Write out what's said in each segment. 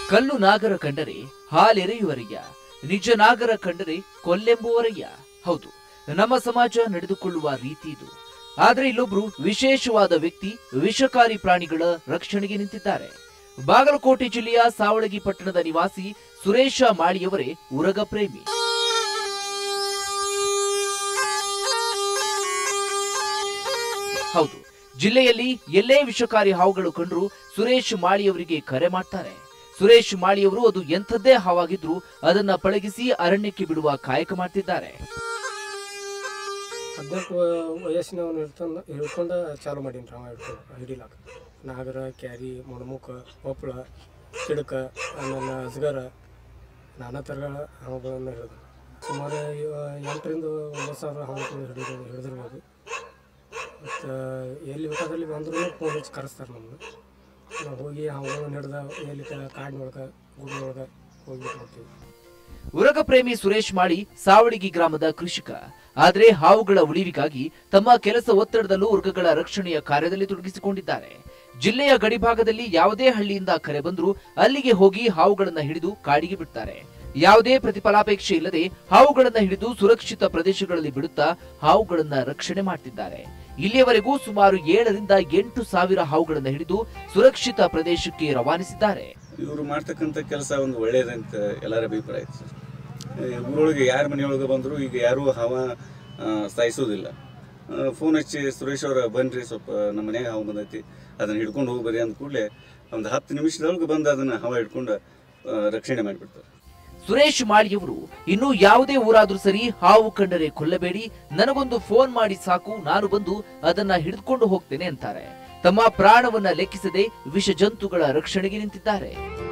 ಕಲ್ಲು ನಾಗರ ಕಂಡರೆ ಹಾಲೆರೆಯುವರಯ್ಯ ನಿಜ ನಾಗರ ಕಂಡರೆ ಕೊಲ್ಲೆಂಬುವರಯ್ಯ ಹೌದು ನಮ್ಮ ಸಮಾಜ ನಡೆದುಕೊಳ್ಳುವ ರೀತಿ ಇದು ಆದ್ರೆ ಇಲ್ಲೊಬ್ರು ವಿಶೇಷವಾದ ವ್ಯಕ್ತಿ ವಿಷಕಾರಿ ಪ್ರಾಣಿಗಳ ರಕ್ಷಣೆಗೆ ನಿಂತಿದ್ದಾರೆ ಬಾಗಲಕೋಟೆ ಜಿಲ್ಲೆಯ ಸಾವಳಗಿ ಪಟ್ಟಣದ ನಿವಾಸಿ ಸುರೇಶ ಮಾಳಿಯವರೇ ಉರಗ ಪ್ರೇಮಿ ಹೌದು ಜಿಲ್ಲೆಯಲ್ಲಿ ಎಲ್ಲೇ ವಿಷಕಾರಿ ಹಾವುಗಳು ಕಂಡ್ರು ಸುರೇಶ್ ಮಾಳಿಯವರಿಗೆ ಕರೆ ಮಾಡ್ತಾರೆ ಸುರೇಶ್ ಮಾಳಿಯವರು ಅದು ಎಂಥದ್ದೇ ಹಾವಾಗಿದ್ರು ಅದನ್ನ ಪಳಗಿಸಿ ಅರಣ್ಯಕ್ಕೆ ಬಿಡುವ ಕಾಯಕ ಮಾಡ್ತಿದ್ದಾರೆ ಹದಿನೆಂಟು ವಯಸ್ಸಿನವನು ಹಿಡ್ಕೊಂಡು ಹಿಡ್ಕೊಂಡು ಚಾಲು ಮಾಡೀನಿ ಅವ ಹಿಡ್ಕೊಂಡು ಹಿಡಿಲಾಕ ನಾಗರ ಕ್ಯಾರಿ ಮೊಣಮುಖ ಒಪ್ಪಳ ಚಿಡಕ ಆಮೇಲೆ ಅಜ್ಗರ ನಾನಾ ಥರಗಳ ಹಾವುಗಳನ್ನು ಹಿಡಿದು ಸುಮಾರು ಇವ- ಎಂಟರಿಂದ ಒಂಬತ್ತು ಸಾವಿರ ಹಾವುಗಳು ಹಿಡಿದು ಹಿಡಿದಿರ್ಬೋದು ಮತ್ತು ಎಲ್ಲಿ ಬೇಕಾದಲ್ಲಿ ಬಂದ್ರೂ ಫೋನ್ ಹಚ್ಚಿ ಕರೆಸ್ತಾರೆ ನಮ್ಮನ್ನು ನಾವು ಹೋಗಿ ಹಾವುಗಳನ್ನು ಹಿಡ್ದ ಎಲ್ಲಿ ಕಾಡಿನೊಳಗೆ ಗುಡಿಯೊಳಗೆ ಹೋಗ್ಬಿಟ್ಟು ಬರ್ತೀವಿ ಉರಗ ಪ್ರೇಮಿ ಸುರೇಶ್ ಮಾಳಿ ಸಾವಳಗಿ ಗ್ರಾಮದ ಕೃಷಿಕ ಆದ್ರೆ ಹಾವುಗಳ ಉಳಿವಿಗಾಗಿ ತಮ್ಮ ಕೆಲಸ ಒತ್ತಡದಲ್ಲೂ ಉರ್ಗಗಳ ರಕ್ಷಣೆಯ ಕಾರ್ಯದಲ್ಲಿ ತೊಡಗಿಸಿಕೊಂಡಿದ್ದಾರೆ ಜಿಲ್ಲೆಯ ಗಡಿಭಾಗದಲ್ಲಿ ಯಾವುದೇ ಹಳ್ಳಿಯಿಂದ ಕರೆ ಬಂದರೂ ಅಲ್ಲಿಗೆ ಹೋಗಿ ಹಾವುಗಳನ್ನ ಹಿಡಿದು ಕಾಡಿಗೆ ಬಿಡ್ತಾರೆ ಯಾವುದೇ ಪ್ರತಿಫಲಾಪೇಕ್ಷೆ ಇಲ್ಲದೆ ಹಾವುಗಳನ್ನ ಹಿಡಿದು ಸುರಕ್ಷಿತ ಪ್ರದೇಶಗಳಲ್ಲಿ ಬಿಡುತ್ತಾ ಹಾವುಗಳನ್ನ ರಕ್ಷಣೆ ಮಾಡ್ತಿದ್ದಾರೆ ಇಲ್ಲಿಯವರೆಗೂ ಸುಮಾರು ಏಳರಿಂದ ಎಂಟು ಸಾವಿರ ಹಾವುಗಳನ್ನ ಹಿಡಿದು ಸುರಕ್ಷಿತ ಪ್ರದೇಶಕ್ಕೆ ರವಾನಿಸಿದ್ದಾರೆ ಇವರು ಮಾಡ್ತಕ್ಕಂಥ ಕೆಲಸ ಒಂದು ಒಳ್ಳೇದಂತ ಎಲ್ಲರ ಅಭಿಪ್ರಾಯ ಐತೆ ಸರ್ ಈ ಊರೊಳಗೆ ಯಾರ ಮನೆಯೊಳಗೆ ಬಂದರೂ ಈಗ ಯಾರೂ ಹಾವ ಆ, ಸಾಯಿಸೋದಿಲ್ಲ ಫೋನ್ ಹಚ್ಚಿ ಸುರೇಶ್ ಅವರ ಬನ್ರಿ ಸ್ವಲ್ಪ ನಮ್ಮ ಮನ್ಯಾಗ ಹಾವು ಬಂದೈತಿ ಅದನ್ನು ಹಿಡ್ಕೊಂಡು ಹೋಗಿ ಬರ್ರಿ ಅಂದ ಕೂಡಲೇ ಒಂದು ಹತ್ತು ನಿಮಿಷದೊಳಗೆ ಬಂದು ಅದನ್ನು ಹಾವ ಹಿಡ್ಕೊಂಡು ಆ, ರಕ್ಷಣೆ ಮಾಡಿಬಿಡ್ತಾರೆ ಸುರೇಶ್ ಮಾಳಿಯವರು ಇನ್ನು ಯಾವುದೇ ಊರಾದ್ರೂ ಸರಿ ಹಾವು ಕಂಡರೆ ಕೊಲ್ಲಬೇಡಿ ನನಗೊಂದು ಫೋನ್ ಮಾಡಿ ಸಾಕು ನಾನು ಬಂದು ಅದನ್ನ ಹಿಡಿದುಕೊಂಡು ಹೋಗ್ತೇನೆ ಅಂತಾರೆ ತಮ್ಮ ಪ್ರಾಣವನ್ನ ಲೆಕ್ಕಿಸದೆ ವಿಷ ಜಂತುಗಳ ರಕ್ಷಣೆಗೆ ನಿಂತಿದ್ದಾರೆ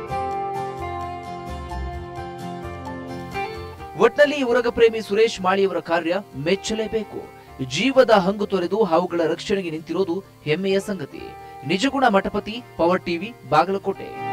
ಒಟ್ನಲ್ಲಿ ಉರಗ ಪ್ರೇಮಿ ಸುರೇಶ್ ಮಾಳಿಯವರ ಕಾರ್ಯ ಮೆಚ್ಚಲೇಬೇಕು ಜೀವದ ಹಂಗು ತೊರೆದು ಹಾವುಗಳ ರಕ್ಷಣೆಗೆ ನಿಂತಿರೋದು ಹೆಮ್ಮೆಯ ಸಂಗತಿ ನಿಜಗುಣ ಮಠಪತಿ ಪವರ್ ಟಿವಿ ಬಾಗಲಕೋಟೆ